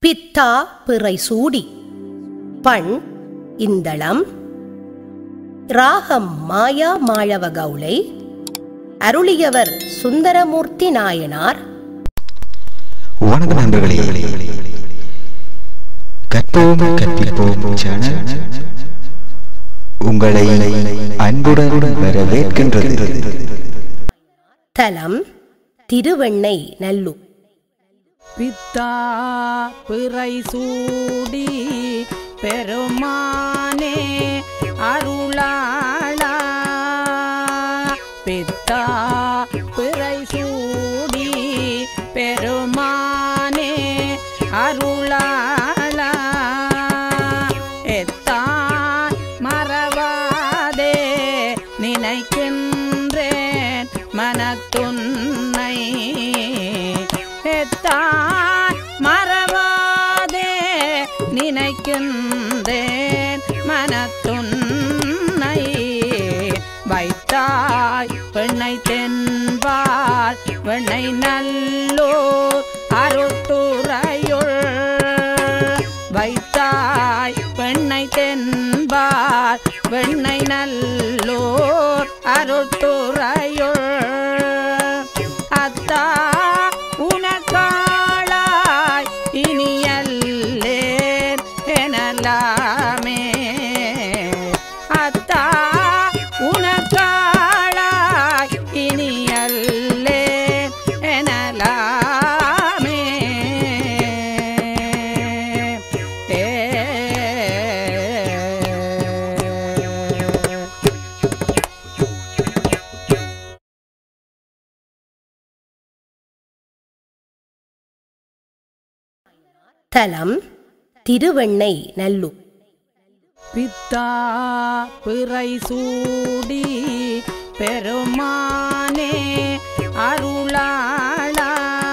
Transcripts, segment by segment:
பித்தா பிறை சூடி பண் இந்தளம் ராகம் மாயா மாழவ கவுளை அருளியவர் சுந்தரமூர்த்தி நாயனார் வணக்கம் நண்பர்களே கற்போம் கற்பிப்போம் சேனல் உங்களை அன்புடன் வரவேற்கின்றது தலம் திருவெண்ணை நல்லூர் பித்தா பிறை சூடி பெருமானே அருளாளா பித்தா பிறை சூடி பெருமானே அருளாளா எத்தான் மறவாதே நினைக்கின்றேன் மனத்துன்னை எத்தான் மறவாதே நினைக்கின்றேன் மனத்துன்னை வைத்தாய் பெண்ணை தென்பால் வெண்ணை நல்லோர் அருட்டுரையுள் வைத்தாய் பெண்ணை தென்பால் வெண்ணை நல்லோர் அருட்டுரையுள் அத்தா உனக்காளாய் இனியல்லேன் எனலாமே அத்தா உனக்காளாய் இனியல்லேன் எனலாமே ஏ தலம் திருவெண்ணை நல்லூர் பித்தா பிறை சூடி பெருமானே அருளாளா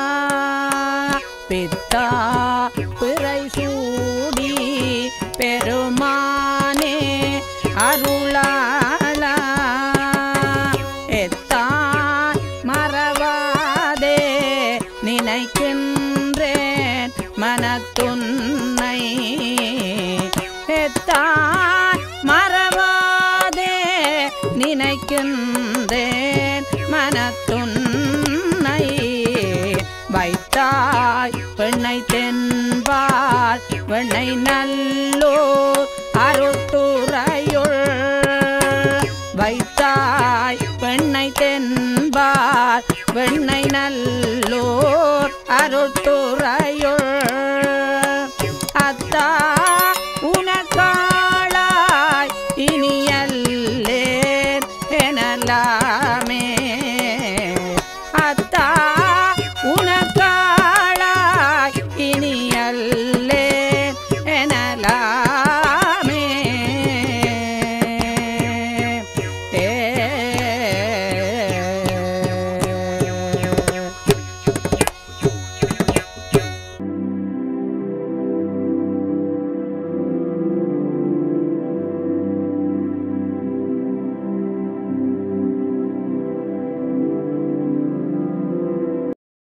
பித்தா பிறை சூடி பெருமானே அருளாளா எத்தான் மறவாதே நினைக்கின்றேன் மனத்துன்னை எத்தான் மறவாதே நினைக்கின்றேன் மனத்துன்னை வைத்தாய் பெண்ணை தென்பால் வெண்ணை நல்லோர் அருட்டுரையுள் வைத்தாய் பெண்ணை தென்பால் வெண்ணை நல்லோர் அருட்டுரை